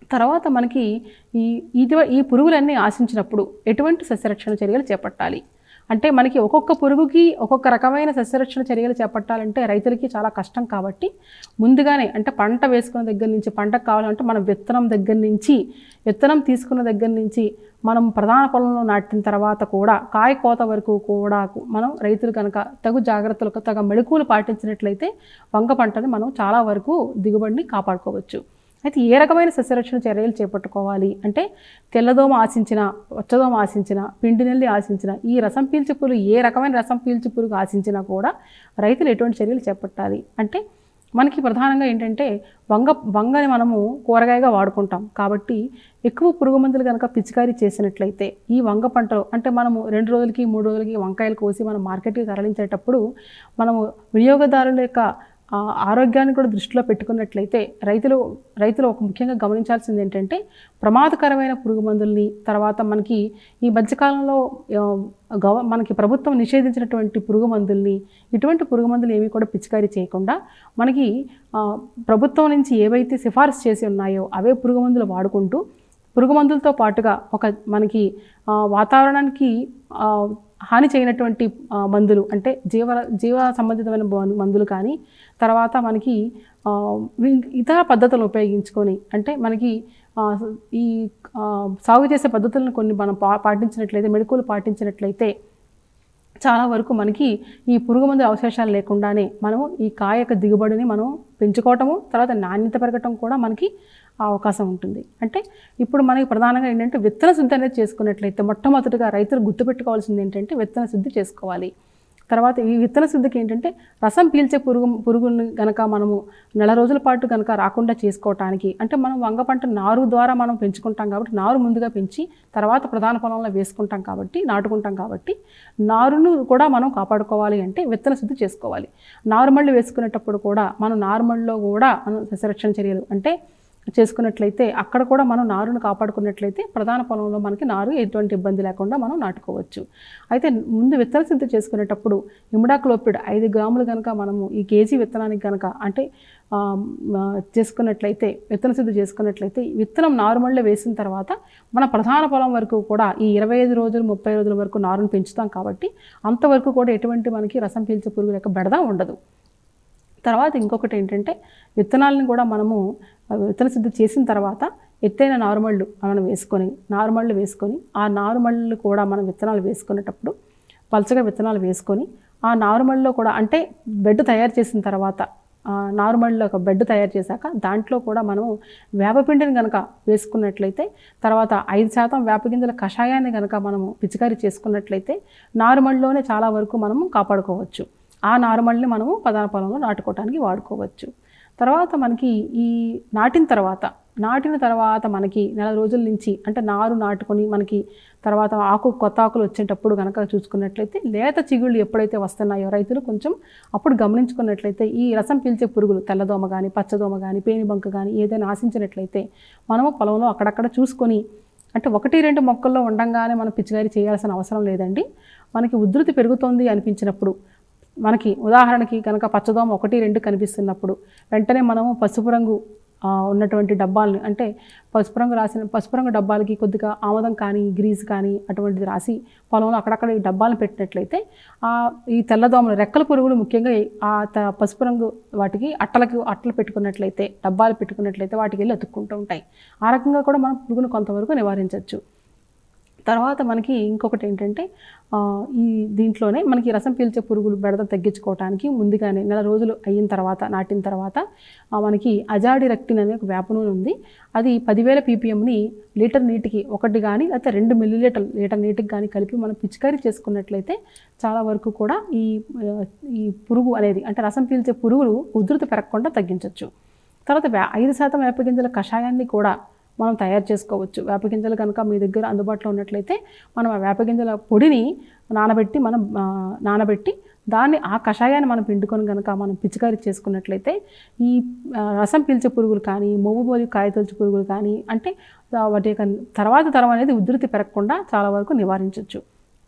తర్వాత మనకి ఈ ఇది ఈ పురుగులన్నీ ఆశించినప్పుడు ఎటువంటి సస్యరక్షణ చర్యలు చేపట్టాలి అంటే మనకి ఒక్కొక్క పురుగుకి ఒక్కొక్క రకమైన సస్యరక్షణ చర్యలు చేపట్టాలంటే రైతులకి చాలా కష్టం కాబట్టి ముందుగానే అంటే పంట వేసుకున్న దగ్గర నుంచి పంటకు కావాలంటే మనం విత్తనం దగ్గర నుంచి విత్తనం తీసుకున్న దగ్గర నుంచి మనం ప్రధాన పొలంలో నాటిన తర్వాత కూడా కాయ కోత వరకు కూడా మనం రైతులు కనుక తగు జాగ్రత్తలు తగ మెళుకువలు పాటించినట్లయితే వంగ పంటని మనం చాలా వరకు దిగుబడిని కాపాడుకోవచ్చు అయితే ఏ రకమైన సస్యరక్షణ చర్యలు చేపట్టుకోవాలి అంటే తెల్లదోమ ఆశించిన పచ్చదోమ ఆశించిన పిండి నెల్లి ఆశించిన ఈ రసం పీల్చి పురుగు ఏ రకమైన రసం పీల్చి పురుగు ఆశించినా కూడా రైతులు ఎటువంటి చర్యలు చేపట్టాలి అంటే మనకి ప్రధానంగా ఏంటంటే వంగ వంగని మనము కూరగాయగా వాడుకుంటాం కాబట్టి ఎక్కువ పురుగు మందులు కనుక పిచికారీ చేసినట్లయితే ఈ వంగ పంటలో అంటే మనము రెండు రోజులకి మూడు రోజులకి వంకాయలు కోసి మనం మార్కెట్కి తరలించేటప్పుడు మనము వినియోగదారుల యొక్క ఆ, ఆరోగ్యాన్ని కూడా దృష్టిలో పెట్టుకున్నట్లయితే రైతులు రైతులు ఒక ముఖ్యంగా గమనించాల్సింది ఏంటంటే ప్రమాదకరమైన పురుగు మందుల్ని తర్వాత మనకి ఈ మధ్యకాలంలో ఆ, గవ మనకి ప్రభుత్వం నిషేధించినటువంటి పురుగు మందుల్ని ఇటువంటి పురుగు మందులు ఏమీ కూడా పిచికారీ చేయకుండా మనకి ఆ, ప్రభుత్వం నుంచి ఏవైతే సిఫారసు చేసి ఉన్నాయో అవే పురుగు మందులు వాడుకుంటూ పురుగు మందులతో పాటుగా ఒక మనకి ఆ, వాతావరణానికి ఆ, హాని చేయనటువంటి ఆ, మందులు అంటే జీవ జీవ సంబంధితమైన బ- మందులు కానీ తర్వాత మనకి ఆ, వి- ఇతర పద్ధతులను ఉపయోగించుకొని అంటే మనకి ఆ, ఈ ఆ, సాగు చేసే పద్ధతులను కొన్ని మనం పా పాటించినట్లయితే మెడికల్ పాటించినట్లయితే చాలా వరకు మనకి ఈ పురుగు మందుల అవశేషాలు లేకుండానే మనము ఈ కాయ యొక్క దిగుబడిని మనం పెంచుకోవటము తర్వాత నాణ్యత పెరగటం కూడా మనకి ఆ అవకాశం ఉంటుంది అంటే ఇప్పుడు మనకి ప్రధానంగా ఏంటంటే విత్తన శుద్ధి అనేది చేసుకున్నట్లయితే మొట్టమొదటిగా రైతులు గుర్తుపెట్టుకోవాల్సింది ఏంటంటే విత్తన శుద్ధి చేసుకోవాలి తర్వాత ఈ విత్తన శుద్ధికి ఏంటంటే రసం పీల్చే పురుగు పురుగుని గనక మనము నెల రోజుల పాటు కనుక రాకుండా చేసుకోవటానికి అంటే మనం వంగ పంట నారు ద్వారా మనం పెంచుకుంటాం కాబట్టి నారు ముందుగా పెంచి తర్వాత ప్రధాన పొలంలో వేసుకుంటాం కాబట్టి నాటుకుంటాం కాబట్టి నారును కూడా మనం కాపాడుకోవాలి అంటే విత్తన శుద్ధి చేసుకోవాలి నారుమళ్ళు వేసుకునేటప్పుడు కూడా మనం నారుమళ్ళలో కూడా మనం సస్యరక్షణ చర్యలు అంటే చేసుకున్నట్లయితే అక్కడ కూడా మనం నారును కాపాడుకున్నట్లయితే ప్రధాన పొలంలో మనకి నారు ఎటువంటి ఇబ్బంది లేకుండా మనం నాటుకోవచ్చు అయితే ముందు విత్తన సిద్ధి చేసుకునేటప్పుడు ఇమిడాక్లోపిడ్ ఐదు గ్రాములు కనుక మనము ఈ కేజీ విత్తనానికి కనుక అంటే ఆ, ఆ, చేసుకున్నట్లయితే విత్తన సిద్ధి చేసుకున్నట్లయితే ఈ విత్తనం నారుమళ్ళలో వేసిన తర్వాత మన ప్రధాన పొలం వరకు కూడా ఈ ఇరవై ఐదు రోజులు ముప్పై రోజుల వరకు నారును పెంచుతాం కాబట్టి అంతవరకు కూడా ఎటువంటి మనకి రసం పీల్చే పురుగు యొక్క బెడద ఉండదు తర్వాత ఇంకొకటి ఏంటంటే విత్తనాలను కూడా మనము ఆ, విత్తన సిద్ధి చేసిన తర్వాత ఎత్తైన నారుమళ్ళు మనం వేసుకొని నారుమళ్ళు వేసుకొని ఆ నారుమళ్ళు కూడా మనం విత్తనాలు వేసుకునేటప్పుడు పలచగా విత్తనాలు వేసుకొని ఆ నారుమళ్ళలో కూడా అంటే బెడ్ తయారు చేసిన తర్వాత ఆ నారుమళ్ళలో ఒక బెడ్ తయారు చేశాక దాంట్లో కూడా మనము వేపపిండిని కనుక వేసుకున్నట్లయితే తర్వాత ఐదు శాతం వేపగింజల కషాయాన్ని కనుక మనము పిచికారీ చేసుకున్నట్లయితే నారుమళ్ళలోనే చాలా వరకు మనము కాపాడుకోవచ్చు ఆ నారుమల్ని మనము ప్రధాన పొలంలో నాటుకోవడానికి వాడుకోవచ్చు తర్వాత మనకి ఈ నాటిన తర్వాత నాటిన తర్వాత మనకి నెల రోజుల నుంచి అంటే నారు నాటుకొని మనకి తర్వాత ఆకు కొత్త ఆకులు వచ్చేటప్పుడు కనుక చూసుకున్నట్లయితే లేత చిగుళ్ళు ఎప్పుడైతే వస్తున్నాయో రైతులు కొంచెం అప్పుడు గమనించుకున్నట్లయితే ఈ రసం పీల్చే పురుగులు తెల్లదోమ కానీ పచ్చదోమ కానీ పేనిబంక కానీ ఏదైనా ఆశించినట్లయితే మనము పొలంలో అక్కడక్కడ చూసుకొని అంటే ఒకటి రెండు మొక్కల్లో ఉండంగానే మనం పిచికారీ చేయాల్సిన అవసరం లేదండి మనకి ఉధృతి పెరుగుతోంది అనిపించినప్పుడు మనకి ఉదాహరణకి కనుక పచ్చదోమ ఒకటి రెండు కనిపిస్తున్నప్పుడు వెంటనే మనము పసుపు రంగు ఆ, ఉన్నటువంటి డబ్బాలను అంటే పసుపు రంగు రాసిన పసుపు రంగు డబ్బాలకి కొద్దిగా ఆమదం కానీ గ్రీజ్ కానీ అటువంటిది రాసి పొలంలో అక్కడక్కడ ఈ డబ్బాలను పెట్టినట్లయితే ఆ ఈ తెల్లదోమలు రెక్కల పురుగులు ముఖ్యంగా ఈ- ఆ త- పసుపు రంగు వాటికి అట్టలకు అట్టలు పెట్టుకున్నట్లయితే డబ్బాలు పెట్టుకున్నట్లయితే వాటికి వెళ్ళి అతుక్కుంటూ ఉంటాయి ఆ రకంగా కూడా మనం పురుగును కొంతవరకు నివారించవచ్చు తర్వాత మనకి ఇంకొకటి ఏంటంటే ఆ, ఈ దీంట్లోనే మనకి రసం పీల్చే పురుగులు బెడద తగ్గించుకోవడానికి ముందుగానే నెల రోజులు అయిన తర్వాత నాటిన తర్వాత ఆ, మనకి అజాడి రెక్టిన్ అనే ఒక వేప నూనె ఉంది అది పదివేల పీపీఎంని లీటర్ నీటికి ఒకటి కానీ లేకపోతే రెండు మిల్లీ లీటర్ లీటర్ నీటికి కానీ కలిపి మనం పిచికారీ చేసుకున్నట్లయితే చాలా వరకు కూడా ఈ ఆ, ఈ పురుగు అనేది అంటే రసం పీల్చే పురుగులు ఉధృతి పెరగకుండా తగ్గించవచ్చు తర్వాత వే ఐదు శాతం వేపగింజల కషాయాన్ని కూడా మనం తయారు చేసుకోవచ్చు వేపగింజలు కనుక మీ దగ్గర అందుబాటులో ఉన్నట్లయితే మనం ఆ వేపగింజల పొడిని నానబెట్టి మనం ఆ, నానబెట్టి దాన్ని ఆ కషాయాన్ని మనం పిండుకొని కనుక మనం పిచికారీ చేసుకున్నట్లయితే ఈ ఆ, రసం పీల్చే పురుగులు కానీ మొవ్వు మరియు కాయతొలుచు పురుగులు కానీ అంటే ఆ, వాటి యొక్క తర్వాత తరం అనేది ఉధృతి పెరగకుండా చాలా వరకు నివారించవచ్చు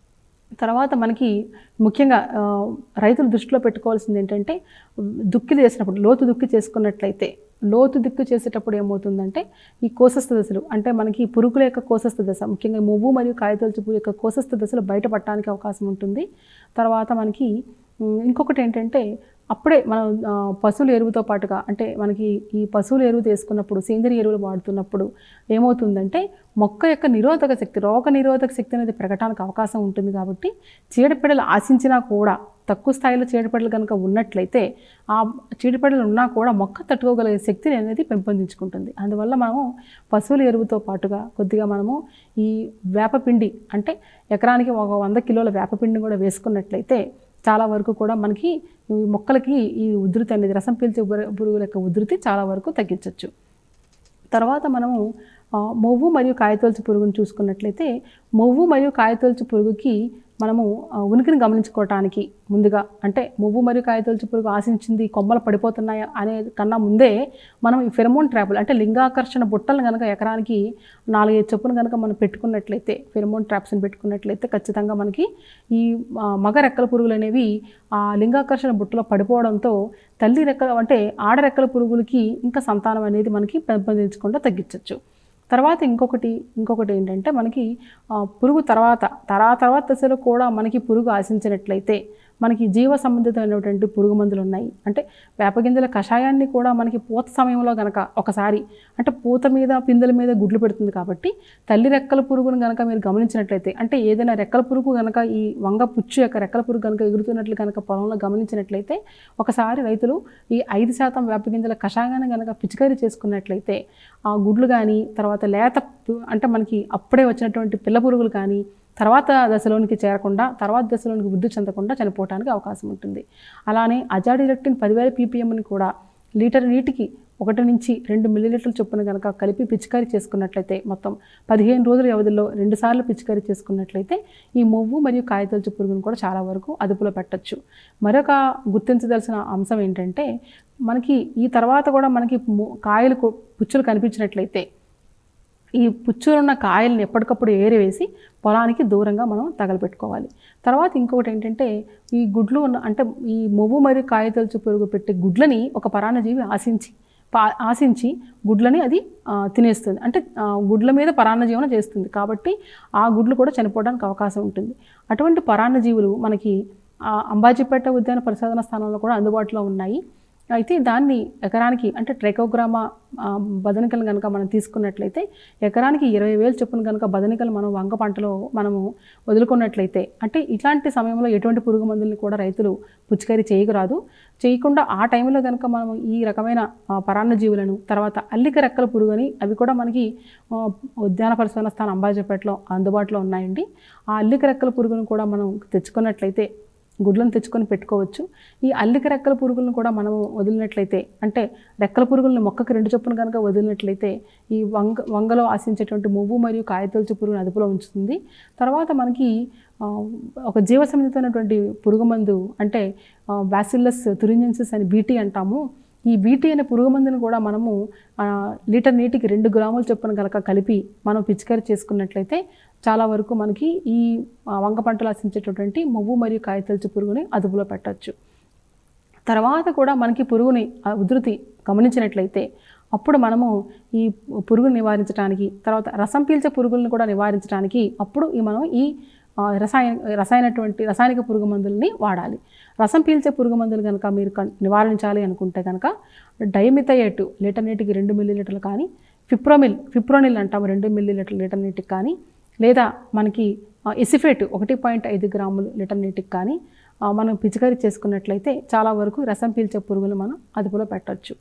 తర్వాత మనకి ముఖ్యంగా ఆ, రైతులు దృష్టిలో పెట్టుకోవాల్సింది ఏంటంటే దుక్కి చేసినప్పుడు లోతు దుక్కి చేసుకున్నట్లయితే లోతు దిక్కు చేసేటప్పుడు ఏమవుతుందంటే ఈ కోసస్థ దశలు అంటే మనకి పురుగుల యొక్క కోసస్థ దశ ముఖ్యంగా మువ్వు మరియు కాయతొలుచు పురుగు యొక్క కోసస్థ దశలు బయటపడటానికి అవకాశం ఉంటుంది తర్వాత మనకి ఉమ్, ఇంకొకటి ఏంటంటే అప్పుడే మనం ఆ, పశువుల ఎరువుతో పాటుగా అంటే మనకి ఈ పశువుల ఎరువు తీసుకున్నప్పుడు సేంద్రియ ఎరువులు వాడుతున్నప్పుడు ఏమవుతుందంటే మొక్క యొక్క నిరోధక శక్తి రోగ నిరోధక శక్తి అనేది పెరగడానికి అవకాశం ఉంటుంది కాబట్టి చీడపీడలు ఆశించినా కూడా తక్కువ స్థాయిలో చీడపీడలు కనుక ఉన్నట్లయితే ఆ చీడపీడలు ఉన్నా కూడా మొక్క తట్టుకోగలిగే శక్తిని అనేది పెంపొందించుకుంటుంది అందువల్ల మనము పశువుల ఎరువుతో పాటుగా కొద్దిగా మనము ఈ వేపపిండి అంటే ఎకరానికి ఒక వంద కిలోల వేపపిండిని కూడా వేసుకున్నట్లయితే చాలా వరకు కూడా మనకి ఈ మొక్కలకి ఈ ఉధృతి అనేది రసం పీల్చే పురు- పురుగుల యొక్క ఉధృతి చాలా వరకు తగ్గించవచ్చు తర్వాత మనము ఆ, మొవ్వు మరియు కాయతొలుచు పురుగును చూసుకున్నట్లయితే మొవ్వు మరియు కాయతొలుచు పురుగుకి మనము ఆ, ఉనికిని గమనించుకోవటానికి ముందుగా అంటే మొవ్వు మరియు కాయతొలుచు పురుగు ఆశించింది కొమ్మలు పడిపోతున్నాయా అనే కన్నా ముందే మనం ఈ ఫెరమోన్ ట్రాపులు అంటే లింగాకర్షణ బుట్టలు కనుక ఎకరానికి నాలుగైదు చొప్పున కనుక మనం పెట్టుకున్నట్లయితే ఫెరమోన్ ట్రాప్స్ని పెట్టుకున్నట్లయితే ఖచ్చితంగా మనకి ఈ ఆ, మగ రెక్కల పురుగులు అనేవి ఆ లింగాకర్షణ బుట్టలో పడిపోవడంతో తల్లి రెక్కల అంటే ఆడ రెక్కల పురుగులకి ఇంకా సంతానం అనేది మనకి పెంపొందించకుండా తగ్గించవచ్చు తర్వాత ఇంకొకటి ఇంకొకటి ఏంటంటే మనకి ఆ, పురుగు తర్వాత తరా తర్వాత దశలో కూడా మనకి పురుగు ఆశించినట్లయితే మనకి జీవ సంబంధితమైనటువంటి పురుగు మందులు ఉన్నాయి అంటే వేపగింజల కషాయాన్ని కూడా మనకి పూత సమయంలో గనక ఒకసారి అంటే పూత మీద పిందెల మీద గుడ్లు పెడుతుంది కాబట్టి తల్లి రెక్కల పురుగును గనక మీరు గమనించినట్లయితే అంటే ఏదైనా రెక్కల పురుగు గనక ఈ వంగ పుచ్చు యొక్క రెక్కల పురుగు గనక ఎగురుతున్నట్లు కనుక పొలంలో గమనించినట్లయితే ఒకసారి రైతులు ఈ ఐదు శాతం వేపగింజల కషాయాన్ని కనుక పిచికారీ చేసుకున్నట్లయితే ఆ గుడ్లు కానీ తర్వాత లేత పు- అంటే మనకి అప్పుడే వచ్చినటువంటి పిల్ల పురుగులు కానీ తర్వాత దశలోనికి చేరకుండా తర్వాత దశలోనికి వృద్ధి చెందకుండా చనిపోవడానికి అవకాశం ఉంటుంది అలానే అజాడిరెక్టిన్ పదివేల పీపీఎంని కూడా లీటర్ నీటికి ఒకటి నుంచి రెండు మిల్లీలీటర్ల చొప్పున కనుక కలిపి పిచికారీ చేసుకున్నట్లయితే మొత్తం పదిహేను రోజుల వ్యవధిలో రెండుసార్లు పిచికారీ చేసుకున్నట్లయితే ఈ మొవ్వు మరియు కాయతొలుచు పురుగును కూడా చాలా వరకు అదుపులో పెట్టచ్చు మరొక గుర్తించదలసిన అంశం ఏంటంటే మనకి ఈ తర్వాత కూడా మనకి ము- కాయలు కు- పుచ్చులు కనిపించినట్లయితే ఈ పుచ్చులున్న కాయల్ని ఎప్పటికప్పుడు ఏరివేసి పొలానికి దూరంగా మనం తగలపెట్టుకోవాలి తర్వాత ఇంకొకటి ఏంటంటే ఈ గుడ్లు ఉన్న అంటే ఈ మొవ్వు మరియు కాయతొలుచు పురుగు పెట్టే గుడ్లని ఒక పరాన్నజీవి ఆశించి పా- ఆశించి గుడ్లని అది ఆ, తినేస్తుంది అంటే ఆ, గుడ్ల మీద పరాన్నజీవనం చేస్తుంది కాబట్టి ఆ గుడ్లు కూడా చనిపోవడానికి అవకాశం ఉంటుంది అటువంటి పరాన్నజీవులు మనకి ఆ, అంబాజీపేట ఉద్యాన పరిశోధన స్థానంలో కూడా అందుబాటులో ఉన్నాయి అయితే దాన్ని ఎకరానికి అంటే ట్రైకోగ్రామా ఆ, బదనికలు కనుక మనం తీసుకున్నట్లయితే ఎకరానికి ఇరవై వేలు చొప్పున కనుక బదనికలు మనం వంగ పంటలో మనము వదులుకున్నట్లయితే అంటే ఇట్లాంటి సమయంలో ఎటువంటి పురుగు మందుల్ని కూడా రైతులు పుచ్చికారీ చేయకురాదు చేయకుండా ఆ టైంలో కనుక మనం ఈ రకమైన ఆ, పరాన్నజీవులను తర్వాత అల్లిక రెక్కల పురుగుని అవి కూడా మనకి ఆ, ఉద్యాన పరిశోధన స్థానం అంబాజీపేటలో అందుబాటులో ఉన్నాయండి ఆ అల్లిక రెక్కల పురుగును కూడా మనం తెచ్చుకున్నట్లయితే గుడ్లను తెచ్చుకొని పెట్టుకోవచ్చు ఈ అల్లిక రెక్కల పురుగులను కూడా మనం వదిలినట్లయితే అంటే రెక్కల పురుగులను మొక్కకు రెండు చొప్పున కనుక వదిలినట్లయితే ఈ వంగ వంగలో ఆశించేటువంటి మువ్వు మరియు కాయతొలుచు పురుగును అదుపులో ఉంచుతుంది తర్వాత మనకి ఆ, ఒక జీవ సంబంధితమైనటువంటి పురుగు మందు అంటే బ్యాసిల్లస్ తురింజెన్సిస్ అని బీటీ అంటాము ఈ బీటీ అనే పురుగు మందును కూడా మనము ఆ, లీటర్ నీటికి రెండు గ్రాముల చొప్పున కనుక కలిపి మనం పిచికారీ చేసుకున్నట్లయితే చాలా వరకు మనకి ఈ ఆ, వంగ పంటలు ఆశించేటటువంటి మొవ్వు మరియు కాయతొలుచు పురుగుని అదుపులో పెట్టచ్చు తర్వాత కూడా మనకి పురుగుని ఆ ఉధృతి గమనించినట్లయితే అప్పుడు మనము ఈ పురుగుని నివారించడానికి తర్వాత రసం పీల్చే పురుగులను కూడా నివారించడానికి అప్పుడు ఈ మనం ఈ ఆ, రసాయన రసాయనటువంటి రసాయనిక పురుగు మందులని వాడాలి రసం పీల్చే పురుగు మందులు కనుక మీరు కన్- నివారించాలి అనుకుంటే కనుక డైమిథయేట్ లీటర్ నీటికి రెండు మిల్లీలీటర్లు కానీ ఫిప్రోమిల్ ఫిప్రోనిల్ అంటాము రెండు మిల్లీలీటర్లు లీటర్ నీటికి కానీ లేదా మనకి ఆ, ఎసిఫేట్ ఒకటి పాయింట్ ఐదు గ్రాములు లీటర్ నీటికి కానీ ఆ, మనం పిచికారీ చేసుకున్నట్లయితే చాలా వరకు రసం పీల్చే పురుగులు మనం అదుపులో పెట్టవచ్చు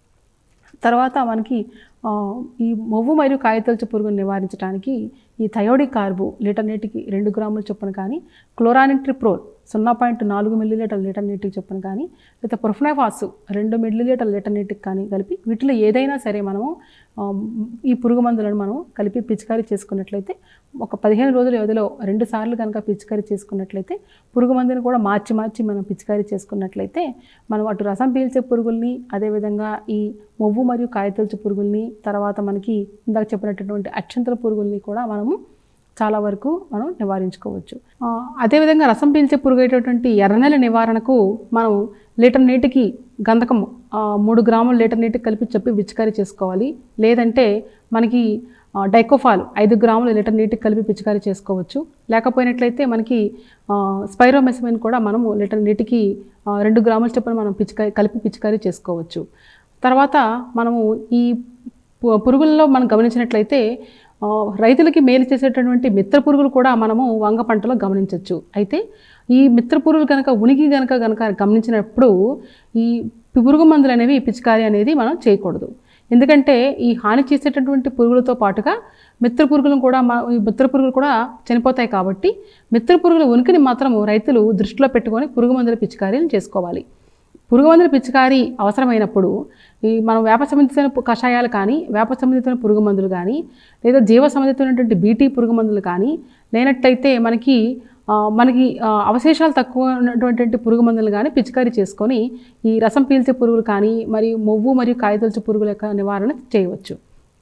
తర్వాత మనకి ఆ, ఈ మొవ్వు మరియు కాయతొలుచు పురుగును నివారించడానికి ఈ థయోడి కార్బు లీటర్ నీటికి రెండు గ్రాముల చొప్పున కానీ క్లోరానిట్రిప్రోల్ సున్నా పాయింట్ నాలుగు మిల్లీలీటర్ లీటర్ నీటికి చొప్పున కానీ లేదా ప్రొఫ్నైఫాస్ రెండు మిల్లీలీటర్ లీటర్ నీటికి కానీ కలిపి వీటిలో ఏదైనా సరే మనము ఆ, ఈ పురుగు మందులను మనం కలిపి పిచికారీ చేసుకున్నట్లయితే ఒక పదిహేను రోజుల వ్యవధిలో రెండు సార్లు కనుక పిచికారీ చేసుకున్నట్లయితే పురుగు మందుని కూడా మార్చి మార్చి మనం పిచికారీ చేసుకున్నట్లయితే మనం అటు రసం పీల్చే పురుగుల్ని అదేవిధంగా ఈ మొవ్వు మరియు కాయతొలుచు పురుగుల్ని తర్వాత మనకి ఇందాక చెప్పినటువంటి అక్షంతల పురుగుల్ని కూడా మనము చాలా వరకు మనం నివారించుకోవచ్చు ఆ, అదేవిధంగా రసం పీల్చే పురుగు అయ్యేటటువంటి ఎర్రనెల నివారణకు మనం లీటర్ నీటికి గంధకం ఆ, మూడు గ్రాములు లీటర్ నీటికి కలిపి చెప్పి పిచికారీ చేసుకోవాలి లేదంటే మనకి ఆ, డైకోఫాల్ ఐదు గ్రాములు లీటర్ నీటికి కలిపి పిచికారీ చేసుకోవచ్చు లేకపోయినట్లయితే మనకి ఆ, స్పైరోమెసమిన్ కూడా మనము లీటర్ నీటికి ఆ, రెండు గ్రాముల చొప్పున మనం పిచికారీ కలిపి పిచికారీ చేసుకోవచ్చు తర్వాత మనము ఈ పు- పురుగుల్లో మనం గమనించినట్లయితే ఆ, రైతులకి మేలు చేసేటటువంటి మిత్ర పురుగులు కూడా మనము వంగ పంటలో గమనించవచ్చు అయితే ఈ మిత్ర పురుగులు కనుక ఉనికి కనుక కనుక గమనించినప్పుడు ఈ పురుగు మందులు అనేవి పిచికారీ అనేది మనం చేయకూడదు ఎందుకంటే ఈ హాని చేసేటటువంటి పురుగులతో పాటుగా మిత్ర పురుగులను కూడా మా ఈ మిత్ర పురుగులు కూడా చనిపోతాయి కాబట్టి మిత్ర పురుగుల ఉనికిని మాత్రం రైతులు దృష్టిలో పెట్టుకొని పురుగు మందుల పిచికారీని చేసుకోవాలి పురుగు మందుల పిచికారీ అవసరమైనప్పుడు ఈ మనం వేప సంబంధితమైన పు- కషాయాలు కానీ వేప సంబంధితమైన పురుగు మందులు కానీ లేదా జీవ సంబంధితమైనటువంటి బీటీ పురుగు మందులు కానీ లేనట్టయితే మనకి ఆ, మనకి ఆ, అవశేషాలు తక్కువ ఉన్నటువంటి పురుగు మందులు కానీ పిచికారీ చేసుకొని ఈ రసం పీల్చే పురుగులు కానీ మరియు మొవ్వు మరియు కాయతొలుచు పురుగుల యొక్క నివారణ చేయవచ్చు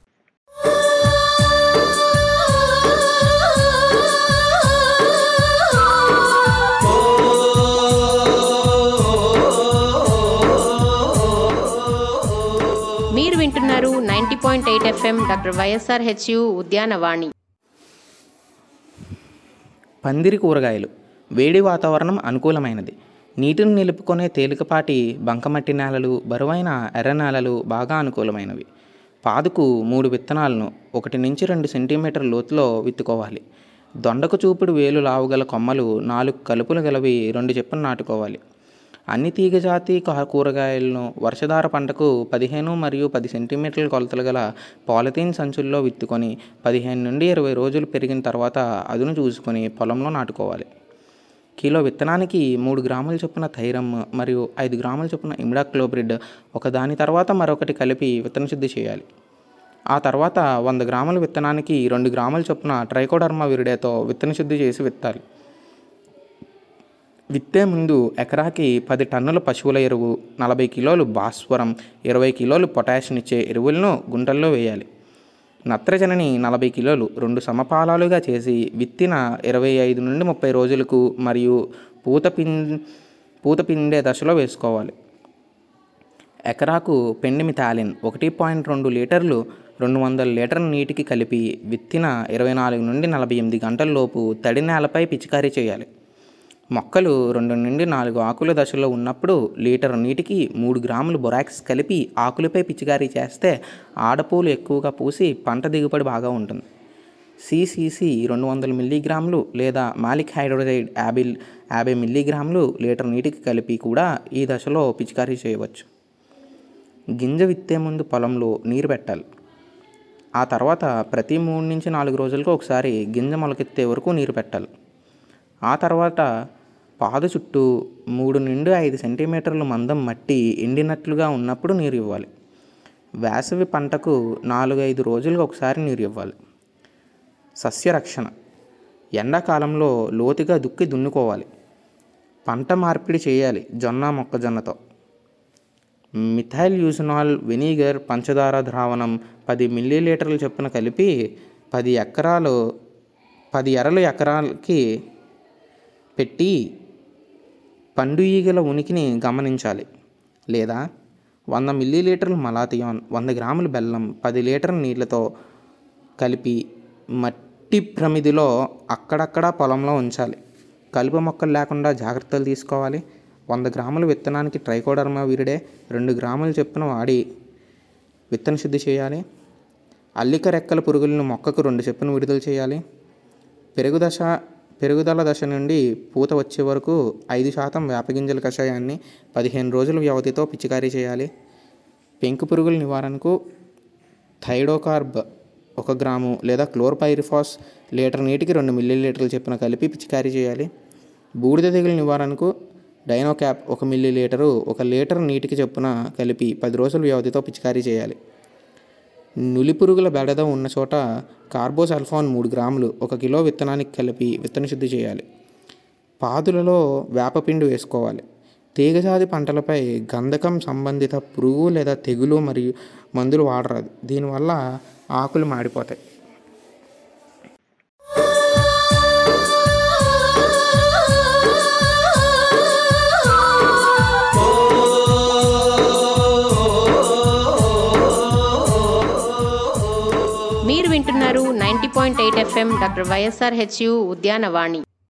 మీరు వింటున్నారు ninety point eight FM doctor YSR HU Udyanavani పందిరి కూరగాయలు వేడి వాతావరణం అనుకూలమైనది నీటిని నిలుపుకునే తేలికపాటి బంకమట్టి నేలలు బరువైన ఎర్ర నేలలు బాగా అనుకూలమైనవి పాదుకు మూడు విత్తనాలను ఒకటి నుంచి రెండు సెంటీమీటర్ లోతులో విత్తుకోవాలి దొండకు చూపుడు వేలు లావుగల కొమ్మలు నాలుగు కలుపులు గలవి రెండు చెప్పున నాటుకోవాలి అన్ని తీగజాతి కా- కూరగాయలను వర్షధార పంటకు పదిహేను మరియు పది సెంటీమీటర్ల కొలతలు గల పాలిథీన్ సంచుల్లో విత్తుకొని పదిహేను నుండి ఇరవై రోజులు పెరిగిన తర్వాత అదును చూసుకొని పొలంలో నాటుకోవాలి కిలో విత్తనానికి మూడు గ్రాముల చొప్పున థైరమ్ మరియు ఐదు గ్రాముల చొప్పున ఇమిడాక్లోబ్రిడ్ ఒక దాని తర్వాత మరొకటి కలిపి విత్తన శుద్ధి చేయాలి ఆ తర్వాత వంద గ్రాముల విత్తనానికి రెండు గ్రాముల చొప్పున ట్రైకోడర్మా విరిడేతో విత్తన శుద్ధి చేసి విత్తాలి విత్తే ముందు ఎకరాకి పది టన్నుల పశువుల ఎరువు నలభై కిలోలు భాస్వరం ఇరవై కిలోలు పొటాషియం ఎరువులను గుంటల్లో వేయాలి నత్రజనిని నలభై కిలోలు రెండు సమపాలాలుగా చేసి విత్తిన ఇరవై ఐదు నుండి ముప్పై రోజులకు మరియు పూత పిం పూత పిండే దశలో వేసుకోవాలి ఎకరాకు పెండిమి తాలిన్ ఒకటి పాయింట్ రెండు లీటర్లు రెండు వందల లీటర్ నీటికి కలిపి విత్తిన ఇరవై నాలుగు నుండి నలభై ఎనిమిది గంటల లోపు తడి నేలపై పిచికారీ చేయాలి మొక్కలు రెండు నుండి నాలుగు ఆకుల దశలో ఉన్నప్పుడు లీటర్ నీటికి మూడు గ్రాములు బొరాక్స్ కలిపి ఆకులపై పిచికారీ చేస్తే ఆడపూలు ఎక్కువగా పూసి పంట దిగుబడి బాగా ఉంటుంది సిసిసి రెండు వందల మిల్లీగ్రాములు లేదా మాలిక్ హైడ్రోజైడ్ యాభై యాభై మిల్లీగ్రాములు లీటర్ నీటికి కలిపి కూడా ఈ దశలో పిచికారీ చేయవచ్చు గింజ విత్తే ముందు పొలంలో నీరు పెట్టాలి ఆ తర్వాత ప్రతి మూడు నుంచి నాలుగు రోజులకు ఒకసారి గింజ మొలకెత్తే వరకు నీరు పెట్టాలి ఆ తర్వాత పాదు చుట్టూ మూడు నుండి ఐదు సెంటీమీటర్ల మందం మట్టి ఎండినట్లుగా ఉన్నప్పుడు నీరు ఇవ్వాలి వేసవి పంటకు నాలుగు ఐదు రోజులకు ఒకసారి నీరు ఇవ్వాలి సస్యరక్షణ ఎండాకాలంలో లోతుగా దుక్కి దున్నుకోవాలి పంట మార్పిడి చేయాలి జొన్న మొక్కజొన్నతో మిథైల్ యూసనాల్ వెనిగర్ పంచదార ద్రావణం పది మిల్లీలీటర్ల చొప్పున కలిపి పది ఎకరాలు పది ఎరలు ఎకరాలకి పెట్టి పండు ఈగల ఉనికిని గమనించాలి లేదా వంద మిల్లీలీటర్ల మలాథియాన్ వంద గ్రాముల బెల్లం పది లీటర్ నీళ్ళతో కలిపి మట్టి ప్రమిదిలో అక్కడక్కడ పొలంలో ఉంచాలి కలుపు మొక్కలు లేకుండా జాగ్రత్తలు తీసుకోవాలి వంద గ్రాముల విత్తనానికి ట్రైకోడర్మా విరిడే రెండు గ్రాముల చొప్పున వాడి విత్తన శుద్ధి చేయాలి అల్లిక రెక్కల పురుగులను మొక్కకు రెండు చొప్పున విడుదల చేయాలి పెరుగు దశ పెరుగుదల దశ నుండి పూత వచ్చే వరకు ఐదు శాతం వేపగింజల కషాయాన్ని పదిహేను రోజుల వ్యవధితో పిచికారీ చేయాలి పెంకు పురుగుల నివారణకు థైడోకార్బ్ ఒక గ్రాము లేదా క్లోర్పైరిఫాస్ లీటర్ నీటికి రెండు మిల్లీలీటర్లు చొప్పున కలిపి పిచికారీ చేయాలి బూడిద తెగులు నివారణకు డైనోక్యాప్ ఒక మిల్లీ లీటరు ఒక లీటర్ నీటికి చొప్పున కలిపి పది రోజుల వ్యవధితో పిచికారీ చేయాలి నులి పురుగుల బెడద ఉన్న చోట కార్బోసల్ఫాన్ మూడు గ్రాములు ఒక కిలో విత్తనానికి కలిపి విత్తన శుద్ధి చేయాలి పాదులలో వేపపిండి వేసుకోవాలి తీగజాతి పంటలపై గంధకం సంబంధిత పురుగు లేదా తెగులు మరియు మందులు వాడరాదు దీనివల్ల ఆకులు మాడిపోతాయి point eight FM doctor YSR HU Udyanavani